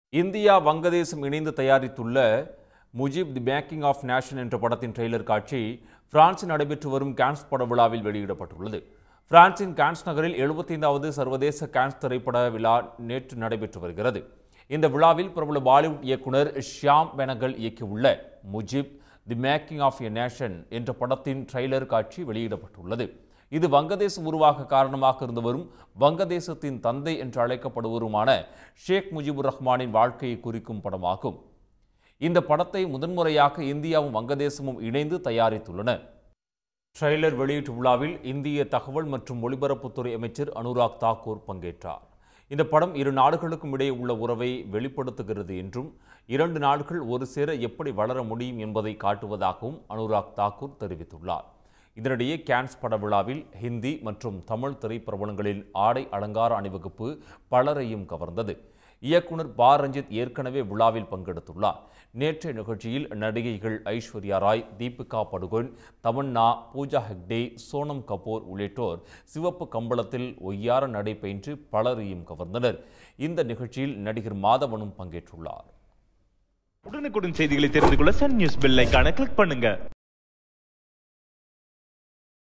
India வங்கதேசம் இணைந்து தயாரித்துள்ள Mujib the making of nation என்ற படத்தின் ட்ரெய்லர் காட்சி பிரான்சில் நடைபெற்று வரும் கான்ஸ் பட விழாவில் வெளியிடப்பட்டுள்ளது பிரான்சின் கான்ஸ் நகரில் எழுபத்தைந்தாவது சர்வதேச கான்ஸ் திரைப்பட விழா நேற்று நடைபெற்று வருகிறது இந்த விழாவில் பிரபல பாலிவுட் இயக்குனர் ஷியாம் பெனகல் இயக்கியுள்ள Mujib the making of a nation என்ற படத்தின் ட்ரெய்லர் காட்சி வெளியிடப்பட்டுள்ளது இது வங்கதேசம் உருவாக காரணமாக இருந்தவரும் வங்கதேசத்தின் தந்தை என்று அழைக்கப்படுவருமான ஷேக் முஜிபுர் ரஹ்மானின் வாழ்க்கையை குறிக்கும் படமாகும் இந்த படத்தை முதன்முறையாக இந்தியாவும் வங்கதேசமும் இணைந்து தயாரித்துள்ளன ட்ரெய்லர் வெளியீட்டு விழாவில் இந்திய தகவல் மற்றும் ஒலிபரப்புத்துறை அமைச்சர் அனுராக் தாக்கூர் பங்கேற்றார் இந்த படம் இரு நாடுகளுக்கும் இடையே உள்ள உறவை வெளிப்படுத்துகிறது என்றும் இரண்டு நாடுகள் ஒரு சேர எப்படி வளர முடியும் என்பதை காட்டுவதாகவும் அனுராக் தாக்கூர் தெரிவித்துள்ளார் இதனிடையே கேன்ஸ் பட விழாவில் ஹிந்தி மற்றும் தமிழ் திரைப்பிரபலங்களின் ஆடை அலங்கார அணிவகுப்பு பலரையும் கவர்ந்தது இயக்குனர் பா ரஞ்சித் ஏற்கனவே விழாவில் பங்கெடுத்துள்ளார் நேற்றைய நிகழ்ச்சியில் நடிகைகள் ஐஸ்வர்யா ராய் தீபிகா படுகோன் தமன்னா பூஜா ஹெக்டே சோனம் கபூர் உள்ளிட்டோர் சிவப்பு கம்பளத்தில் ஒய்யார நடை பயின்று பலரையும் கவர்ந்தனர் இந்த நிகழ்ச்சியில் நடிகர் மாதவனும் பங்கேற்றுள்ளார் உடனுக்குடன் செய்திகளை தெரிந்து கொள்ள சன் நியூஸ் பெல் ஐகானை கிளிக் பண்ணுங்க